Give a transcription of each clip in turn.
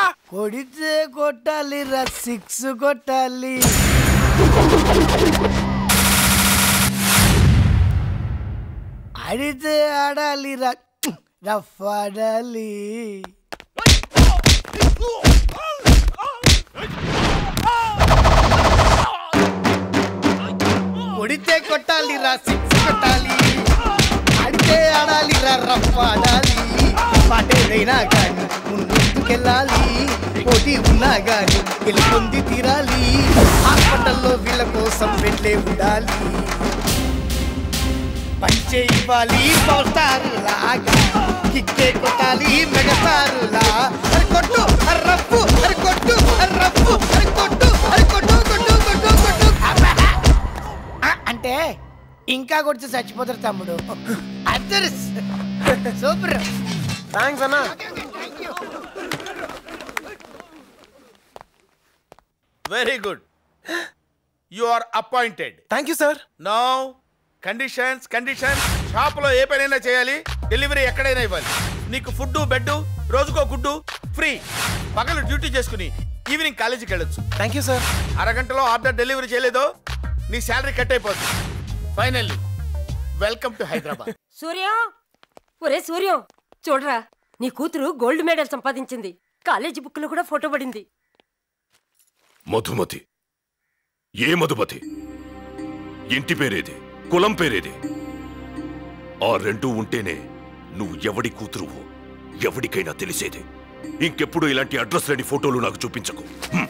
కొడితే కొట్టాలి రా సిక్స్ కొట్టాలి ఆడితే ఆడాలి రా రఫ్ ఆడాలి కొడితే కొట్టాలి రా సిక్స్ కొట్టాలి ఆడితే ఆడాలి రా రఫ్ ఆడాలి పాటేదైనా కానీ ముందుకెళ్ళాలి పోటీ ఉన్నా గాని గెలుపొంది తీరాలి హాస్పిటల్లో వీళ్ళ కోసం వెళ్ళే ఉండాలి పంచే ఇవ్వాలి పవర్ స్టార్ లాగా కిక్కే కొట్టాలి మెగస్టారులా అరే కొట్టు అరే రఫ్ఫు అరే కొట్టు అరే రఫ్ఫు అరే కొట్టు అరే కొట్టు కొట్టు కొట్టు కొట్టు అబ్బా! ఆ, అంటే ఇంకా కొడితే చచ్చిపోతారు తమ్ముడు అద్దరు సూపర్ థ్యాంక్స్ అన్నా very good you are appointed thank you sir no conditions conditions shop లో ఏ పనైనా చేయాలి డెలివరీ ఎక్కడైనా ఇవ్వాలి నీకు ఫుడ్ బెడ్ రోజుకో గుడ్డు ఫ్రీ పగలు డ్యూటీ చేసుకుని ఈవినింగ్ కాలేజీకి వెళ్ళొచ్చు థ్యాంక్ యూ సార్ అరగంటలో ఆర్డర్ డెలివరీ చేయలేదో నీ శాలరీ కట్ అయిపోతుంది finally welcome to Hyderabad Surya ఒరే సూర్యం చూడరా నీ కూతురు గోల్డ్ మెడల్ సంపాదించింది కాలేజీ బుక్ లో కూడా ఫోటో పడింది మధుమతి ఏ మధుమతి ఇంటి పేరేది కులం పేరేది ఆ రెండూ ఉంటేనే నువ్వు ఎవడి కూతురువో ఎవడికైనా తెలిసేది ఇంకెప్పుడు ఇలాంటి అడ్రస్ లేని ఫోటోలు నాకు చూపించకు హ్మ్.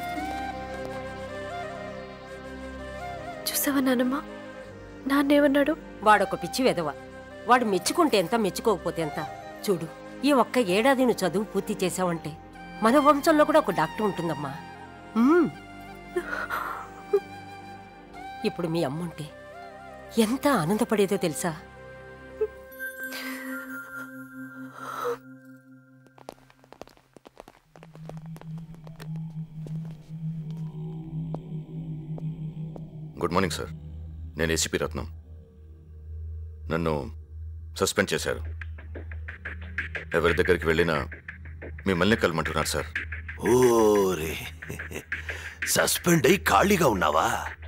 చూసావా నానమ్మ నాన్నేమన్నాడు వాడొక పిచ్చి వెధవ వాడు మెచ్చుకుంటే ఎంత మెచ్చుకోకపోతే ఎంత చూడు ఈ ఒక్క ఏడాది నువ్వు చదువు పూర్తి చేసావంటే మన వంశంలో కూడా ఒక డాక్టర్ ఉంటుందమ్మా మ్మ్. ఇప్పుడు మీ అమ్ముంటే ఎంత ఆనందపడేదో తెలుసా గుడ్ మార్నింగ్ సార్ నేను ఏసీపీ రత్నం నన్ను సస్పెండ్ చేశారు ఎవరి దగ్గరికి వెళ్ళినా మిమ్మల్ని కలమంటున్నారు సార్ ఓరే సస్పెండ్ అయి ఖాళీగా ఉన్నావా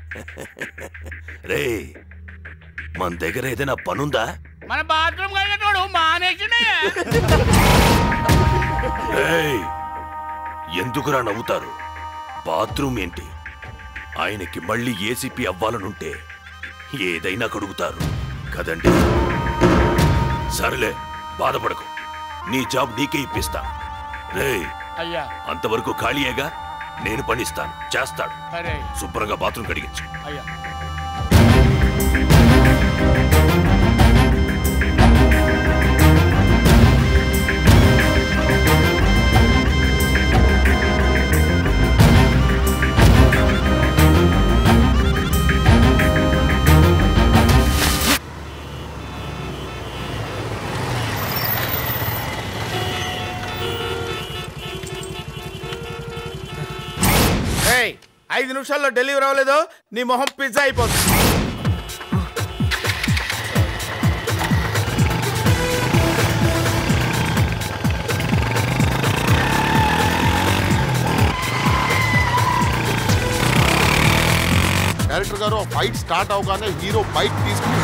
రే మన దగ్గర ఏదైనా పనుందా మన బాత్రూమ్ కడిగేటోడు మానేసినే రేయ్, ఎందుకురా నవ్వుతారు బాత్రూమ్ ఏంటి ఆయనకి మళ్ళీ ఏసీపీ అవ్వాలనుంటే ఏదైనా కడుగుతారు కదండి సరేలే బాధపడకు నీ జాబ్ నీకే ఇప్పిస్తా రే అయ్యా అంతవరకు ఖాళీయేగా నేను పనిస్తాను చేస్తాడు సరే శుభ్రంగా బాత్రూమ్ కడిగించు అయ్యా ఏయ్, ఐదు నిమిషాల్లో డెలివరీ అవ్వలేదో నీ మొహం పిజ్జా అయిపోతుంది డైరెక్టర్ గారు ఫైట్ స్టార్ట్ అవగానే హీరో బైక్ తీసుకుని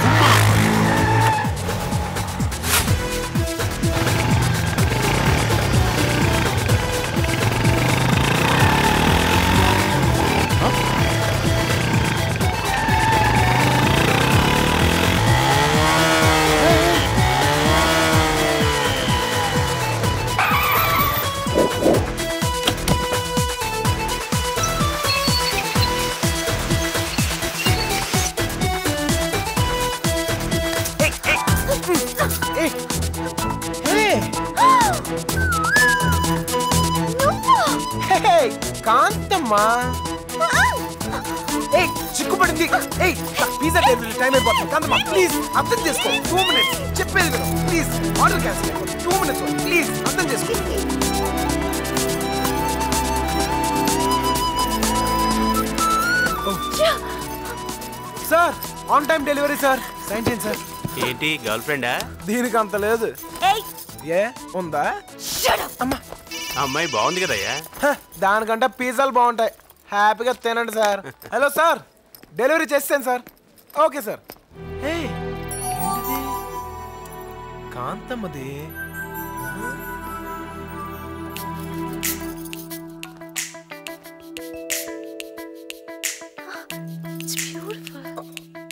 కాంతమ్మా ఏయ్ చిక్కుపడింది ఏయ్ పిజ్జా టేబుల్ టైం అయిపోతుంది కాంతమ్మా ప్లీజ్ అర్థం చేసుకో టూ మినిట్స్ చెప్పేది విను please order cancel two minutes please అర్థం చేసుకో sir on time delivery sir sign చేయండి సార్ ఏంటి గర్ల్ ఫ్రెండా దీనికి అంత లేదు ఏ ఉందా అమ్మా అమ్మాయి బాగుంది కదయ్యా హ, దానికంటే పిజ్జాలు బాగుంటాయి హ్యాపీగా తినండి సార్ హలో సార్ డెలివరీ చేస్తాను సార్ ఓకే సార్ హే, ఏంటిది? కాంతమ్మది It's beautiful.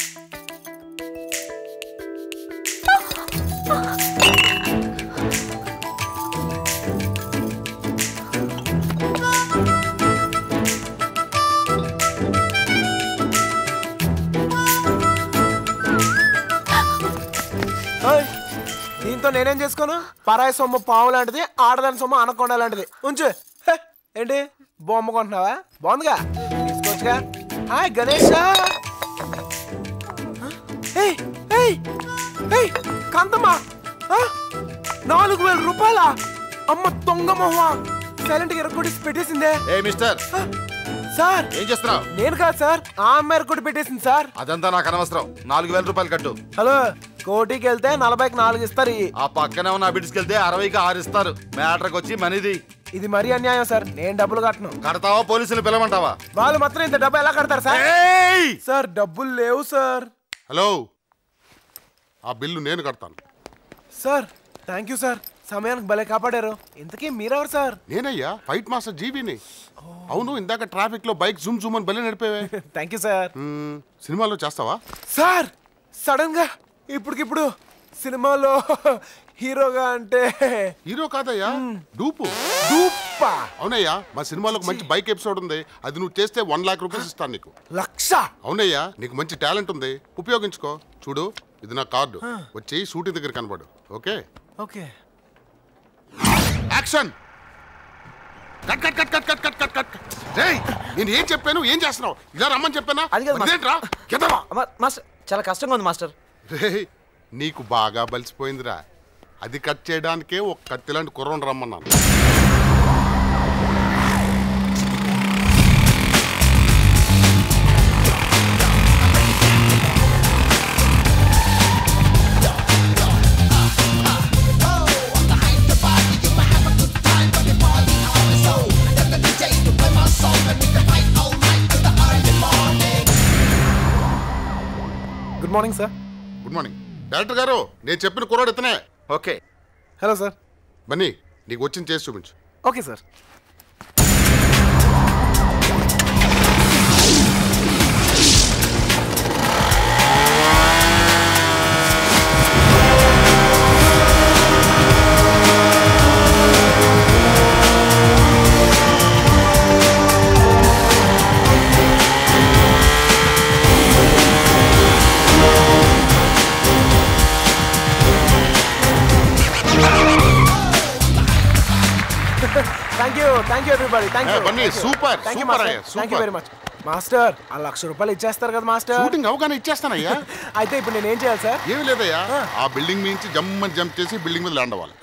ఓయ్, దీంతో నేనేం చేసుకోను పరాయి సొమ్ము పాము లాంటిది ఆడదాని సొమ్ము అనకొండ లాంటిది ఉంచు హే, ఏంటి బొమ్మ కొంటున్నావా బాగుందిగా తీసుకోవచ్చుగా హాయ్ గణేష్ ఏయ్ ఏయ్ ఏయ్ కాంతమ్మా ఆ? నాలుగు వేల రూపాయల అమ్మ దొంగ మొహ సైలెంట్ గా ఎరగొట్టి పెట్టేసిందే ఏ మిస్టర్ సార్ ఏం చేస్తున్నావు నేను కాదు సార్ ఆ అమ్మాయి ఎరగొట్టి పెట్టేసింది సార్ అదంతా నాకు అనవసరం నాలుగు వేల రూపాయలు కట్టు హలో కోటికి వెళ్తే నలభైకి నాలుగు ఇస్తారు ఇయ్యి. ఆ పక్కనే ఉన్న బిడ్స్కి వెళ్తే అరవైకి ఆరు ఇస్తారు మ్యాటర్కి వచ్చి మనీది ఇది మరీ అన్యాయం సార్ నేను డబ్బులు కట్టను కడతావా పోలీసులు పిలవమంటావా వాళ్ళు మాత్రం ఇంత డబ్బు ఎలా కడతారు సార్ ఏయ్! సార్ డబ్బులు లేవు సార్ హలో ఆ బిల్లు నేను కడతాను సార్ థ్యాంక్ యూ సార్ సమయానికి భలే కాపాడారు ఇంతకీ మీరెవరు సార్ నేనయ్యా ఫైట్ మాస్టర్ జీవిని అవును ఇందాక ట్రాఫిక్ లో బైక్ జూమ్ జూమ్ అని బలి నడిపేవే థ్యాంక్ యూ సార్ మ్మ్, సినిమాలో చేస్తావా సార్ సడన్ గా ఇప్పటికిప్పుడు సినిమాలో హీరోగా అంటే హీరో కాదయ్యా డూపు డూప్పా అవునయ్యా మా సినిమాలో ఒక మంచి బైక్ ఎపిసోడ్ ఉంది అది నువ్వు చేస్తే వన్ లాక్ రూపీస్ ఇస్తాను నీకు లక్ష అవునయ్యా నీకు మంచి టాలెంట్ ఉంది ఉపయోగించుకో చూడు ఇది నా కార్డు వచ్చి షూటింగ్ దగ్గర కనబడు okay okay action cut cut cut cut cut cut cut cut రేయ్ నేను ఏం చెప్పాను ఏం చేస్తున్నావు ఇలా రమ్మని చెప్పానా అది కాదు మాస్టర్. అదేంట్రా కెదవా అమ్మా, మాస్టర్ చాలా కష్టంగా ఉంది మాస్టర్ రేయ్ నీకు బాగా బలిసిపోయిందిరా అది కట్ చేయడానికే ఒక కత్తి లాంటి కుర్రం రమ్మన్నాను good morning sir good morning director గారు నేను చెప్పిన కుర్రాడు ఇతనే ఓకే హలో సార్ బన్నీ నీకు వచ్చింది చేసి చూపించు okay sir thank you thank you everybody thank ఏ, you Bunny, super, thank you super master అయ్యా, thank you super. Very much master ఆ లక్ష రూపాయలు ఇచ్చేస్తారు కదా మాస్టర్ షూటింగ్ అవగానే ఇచ్చేస్తానయ్యా అయితే ఇప్పుడు నేను ఏం చేయాలి సార్ ఏమీ లేదయ్యా ఆ బిల్డింగ్ నుంచి జమ్మని జంప్ చేసి బిల్డింగ్ మీద ల్యాండ్ అవ్వాలి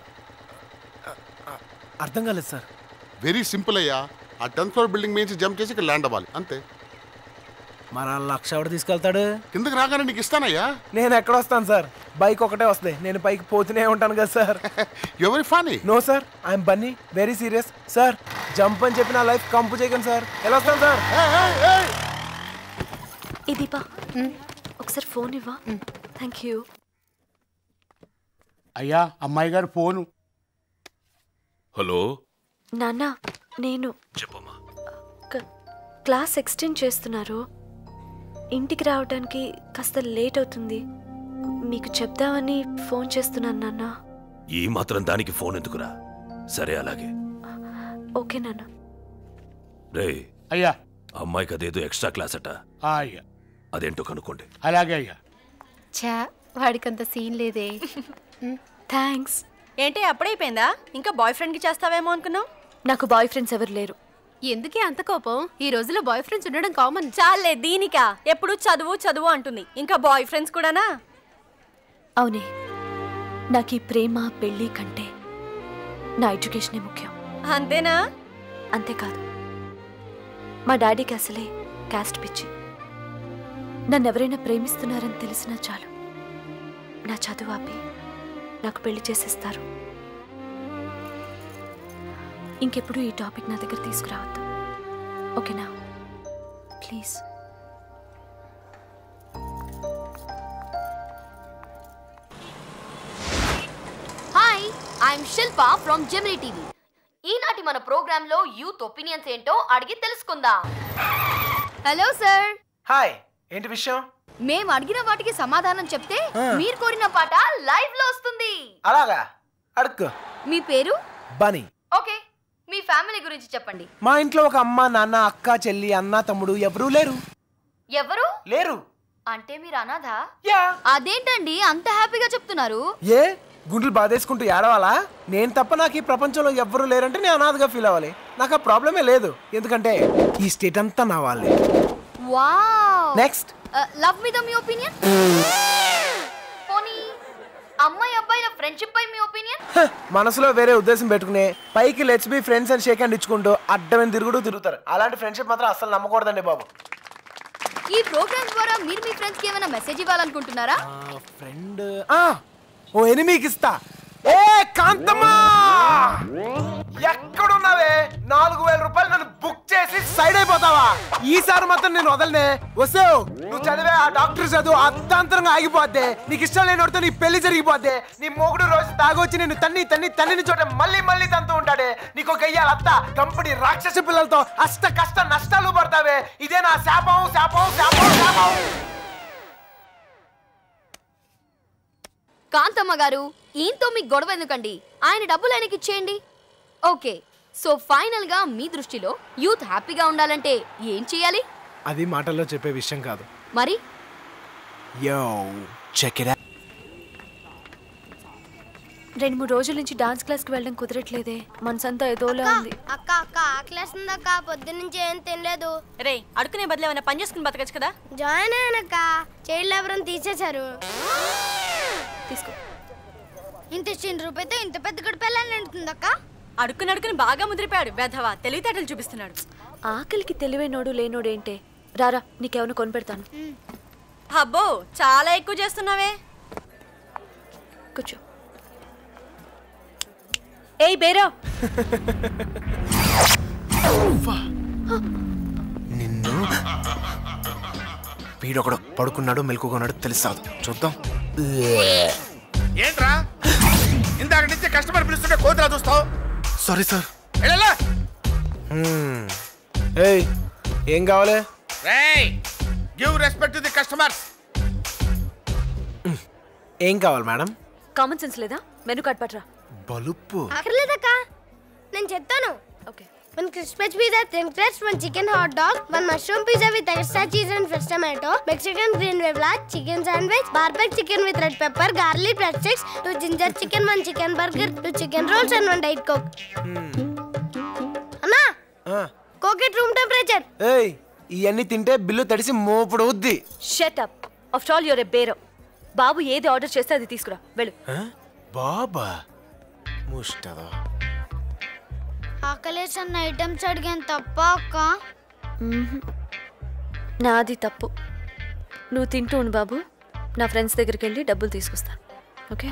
అర్థం కాలేదు సార్ వెరీ సింపుల్ అయ్యా ఆ టెన్త్ ఫ్లోర్ బిల్డింగ్ నుంచి జంప్ చేసి ఇక్కడ ల్యాండ్ అవ్వాలి అంతే మరి ఆ లక్ష ఎవడు తీసుకెళ్తాడు కిందకి రాగానే నీకు ఇస్తానయ్యా నేను ఎక్కడ వస్తాను సార్ బైక్ ఒకటే వస్తాయి నేను పైకి పోతూనే ఉంటాను కదా సార్ ఎవరి funny no sir I'm Bunny very serious sir jump అని చెప్పి నా లైఫ్ కంపు చేయకండి సార్ ఎలా వస్తాను సార్ ఈ దీపా ఒకసారి ఫోన్ ఇవ్వా థ్యాంక్ యూ అయ్యా అమ్మాయి గారు ఫోను హలో నాన్న నేను చెప్పమ్మా క- క్లాస్ ఎక్స్టెండ్ చేస్తున్నారు ఇంటికి రావడానికి కాస్త లేట్ అవుతుంది మీకు చెప్దామని ఫోన్ చేస్తున్నాను నాన్న ఈ మాత్రం దానికి ఫోన్ ఎందుకురా సరే అలాగే ఓకే నాన్న రే అయ్యా అమ్మాయికి అదేదో ఎక్స్ట్రా క్లాస్ అట ఆ, అయ్యా అదేంటో కనుక్కోండి అలాగే అయ్యా ఛా వాడికంత సీన్ లేదే థ్యాంక్స్ ఏంటి అప్పుడైపోయిందా ఇంకా బాయ్ ఫ్రెండ్కి చేస్తావేమో అనుకున్నావు నాకు బాయ్ ఫ్రెండ్స్ ఎవరు లేరు ఎందుకే అంత కోపం ఈ రోజుల్లో బాయ్ ఫ్రెండ్స్ ఉండడం కామన్ చాలే దీనికా ఎప్పుడు చదువు చదువు అంటుంది ఇంకా బాయ్ ఫ్రెండ్స్ కూడానా అవునే నాకు ఈ ప్రేమ పెళ్ళి కంటే నా ఎడ్యుకేషనే ముఖ్యం అంతేనా అంతేకాదు మా డాడీకి అసలే క్యాస్ట్ పిచ్చి నన్ను ఎవరైనా ప్రేమిస్తున్నారని తెలిసినా చాలు నా చదువు ఆపి నాకు పెళ్లి చేసేస్తారు ఇంకెప్పుడు ఈ టాపిక్ నా దగ్గర తీసుకురావద్దు ఓకేనా please hi I'm Shilpa from Gemini TV ఈనాటి మన ప్రోగ్రామ్ లో యూత్ ఒపీనియన్స్ ఏంటో అడిగి తెలుసుకుందాం హలో సార్ హాయ్ ఏంటి విషయం మేము అడిగిన వాటికి సమాధానం చెప్తే ఆ. మీరు కోరిన పాట లైవ్ లో వస్తుంది అలాగా అడుక్కో మీ పేరు బనీ ఓకే మీ ఫ్యామిలీ గురించి చెప్పండి మా ఇంట్లో ఒక అమ్మ నాన్న అక్క చెల్లి అన్న తమ్ముడు ఎవరూ లేరు ఎవరు లేరు అంటే మీరు అనాథ యా అదేంటండి అంత హ్యాపీగా చెప్తున్నారు ఏ గుండెలు బాధేసుకుంటూ ఏడవాలా నేను తప్ప నాకు ఈ ప్రపంచంలో ఎవ్వరూ లేరంటే నేను అనాథగా ఫీల్ అవ్వాలి నాకు ఆ ప్రాబ్లమే లేదు ఎందుకంటే ఈ స్టేట్ అంతా నా వాళ్ళే వావ్ నెక్స్ట్ లవ్ మీద మీ ఒపీనియన్ పోనీ అమ్మాయి అబ్బాయిల ఫ్రెండ్షిప్ పై మీ ఒపీనియన్ మనసులో వేరే ఉద్దేశం పెట్టుకునే పైకి లెట్స్ బి ఫ్రెండ్స్ అని షేక్ హ్యాండ్ ఇచ్చుకుంటూ అడ్డమైన తిరుగుడు తిరుగుతారు అలాంటి ఫ్రెండ్షిప్ మాత్రం అస్సలు నమ్మకూడదండి బాబు ఈ ప్రోగ్రామ్ ద్వారా మీరు మీ ఫ్రెండ్స్ కి ఏమైనా మెసేజ్ ఇవ్వాలనుకుంటున్నారా ఫ్రెండ్ ఓ ఎనిమికి ఇస్తా ఏ కాంతమ్మా ఎక్కడున్నావే నాలుగు వేల రూపాయలు నన్ను బుక్ చేసి సైడ్ అయిపోతావా ఈసారి మాత్రం నేను వదలనే వస్తావు నువ్వు చదివే ఆ డాక్టర్ చదువు అర్ధాంతరంగా ఆగిపోద్ది నీకు ఇష్టం లేనివాడితో నీ పెళ్లి జరిగిపోద్ది నీ మొగుడు రోజు తాగొచ్చి నేను తన్ని తన్ని తన్నిని చోట మళ్ళీ మళ్ళీ తంతూ ఉంటాడే నీకు గయ్యాల అత్త కంపెనీ రాక్షస పిల్లలతో అష్ట కష్ట నష్టాలు పడతావే ఇదే నా శాపం శాపం శాపం శాపం కాంతమ్మ గారు ఈయనతో మీకు గొడవ ఎందుకండి ఆయన డబ్బులు ఆయనకి ఇచ్చేయండి ఓకే సో ఫైనల్ గా మీ దృష్టిలో యూత్ హ్యాపీగా ఉండాలంటే ఏం చేయాలి అది మాటల్లో చెప్పే విషయం కాదు మరి యో చెక్ ఇట్ రెండు మూడు రోజుల నుంచి డాన్స్ క్లాస్కి వెళ్ళడం కుదరట్లేదే మనసంతా ఏదోలా ఉంది అక్క అక్క ఆకలేస్తుందక్క పొద్దు నుంచి ఏం తినలేదు రే అడుకునే బదులు ఏమైనా పని చేసుకుని బతకచ్చు కదా జాయిన్ అయ్యానక్క చైల్డ్ లేబర్ తీసేశారు తీసుకో ఇంత చిన్న రూపాయితో ఇంత పెద్ద గడిపెళ్ళని ఎండుతుందక్క అడుక్కుని అడుకుని బాగా ముదిరిపోయాడు వెధవ తెలివితేటలు చూపిస్తున్నాడు ఆకలికి తెలివైనోడు లేనోడు ఏంటే రారా నీకేమైనా కొనిపెడతాను అబ్బో చాలా ఎక్కువ చేస్తున్నావే కూర్చో ఏయ్ బేరా నిన్ను వీడొకడు పడుకున్నాడు మెలుకున్నాడు తెలుస్తాదు చూద్దాం ఏంట్రా ఇందాక నుంచి కస్టమర్ పిలుస్తుంటే కోతులా చూస్తావు సారీ సార్ వెళ్ళలా ఏయ్ ఏం కావాలి రేయ్ give respect to the customers ఏం కావాలి మేడం కామన్ సెన్స్ లేదా మెనూ కార్డ్ పట్రా బలుపు అక్కర్లేదక్క నేను చెప్తాను okay one crispy pizza ten crates one chicken hot dog one mushroom pizza with extra cheese and fresh tomato Mexican green wave chicken sandwich barbecue chicken with red pepper garlic bread sticks two ginger chicken one chicken burger two chicken rolls and one diet coke అన్నా కోకెట్ room temperature ఏయ్ ఇవన్నీ తింటే bill తడిసి మోపుడు అవుద్ది shut up after all your ఏ బేరం బాబు ఏది ఆర్డర్ చేస్తే అది తీసుకురా వెళ్ళు బాబా ముష్టదా ఆకలేసి అన్న ఐటమ్స్ అడిగాను తప్ప అక్క మ్మ్హ్. నాది తప్పు నువ్వు తింటూ ఉండు బాబు నా ఫ్రెండ్స్ దగ్గరికి వెళ్ళి డబ్బులు తీసుకొస్తా ఓకే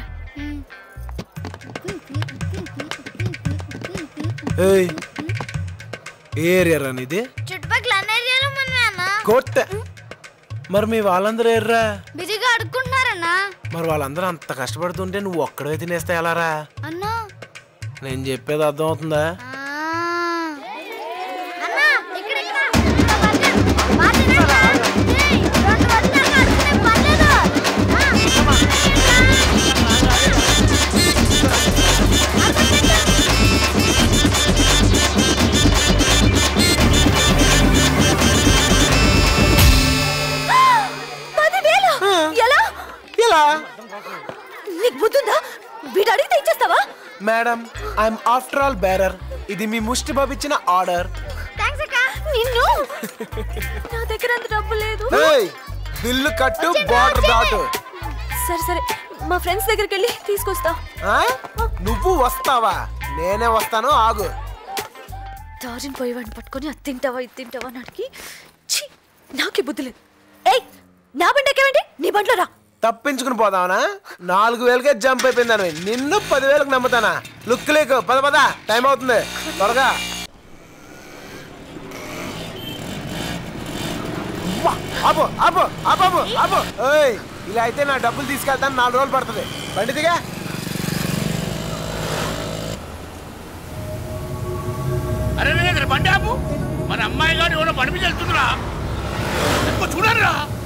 ఏయ్ ఏ ఏరియా రా నీది చుట్టుపక్కల అన్ని ఏరియాలో మనమే అన్న కోట్ట మరి మీ వాళ్ళందరూ ఎర్రా బిజీగా అడుక్కుంటున్నారన్నా మరి వాళ్ళందరూ అంత కష్టపడుతుంటే నువ్వు ఒక్కడే తినేస్తే ఎలారా అన్నా నేను చెప్పేది అర్థం అవుతుందా అన్నా ఇక్కడ ఇక్కడ ఇంకా బర్గర్. బాగా తినండి. ఏయ్, రెండు వదిలేక అడుక్కునే పర్లేదు. ఆ. పదివేలు ఎలా ఎలా నీకు బుద్ధుందా వీడు అడిగితే ఇచ్చేస్తావా madam I'm after all bearer ఇది మీ ముష్టి బాబు ఇచ్చిన ఆర్డర్ థాంక్స్ అక్క. నిన్ను నా దగ్గర అంత డబ్బు లేదు ఏయ్ బిల్లు కట్టు బార్డర్ దాటు సరే సరే మా ఫ్రెండ్స్ దగ్గరికి వెళ్ళి తీసుకొస్తా ఆ? నువ్వు వస్తావా నేనే వస్తాను ఆగు దారిని పోయేవాడిని పట్టుకొని అది తింటావా ఇది తింటావా అని అడిగి ఛీ నాకే బుద్ధి లేదు ఏయ్ నా బండి ఎక్కేవండి నీ బంట్లో రా తప్పించుకుని పోదావనా నాలుగు వేలకే జంప్ అయిపోయిందని నిన్ను పదివేలకు నమ్ముతానా లుక్ లేకు పద పద టైం అవుతుంది త్వరగా అబ్బా, ఆపు ఆపు ఆపు ఆపు ఆపు ఓయ్ ఇలా అయితే నా డబ్బులు తీసుకెళ్తాను నాలుగు రోజులు పడుతుంది బండి దిగా అరే రే, రే, బండి ఆపు మన అమ్మాయి గారు ఎవరో బండి మీద వెళ్తుందిరా ఎక్కువ చూడరా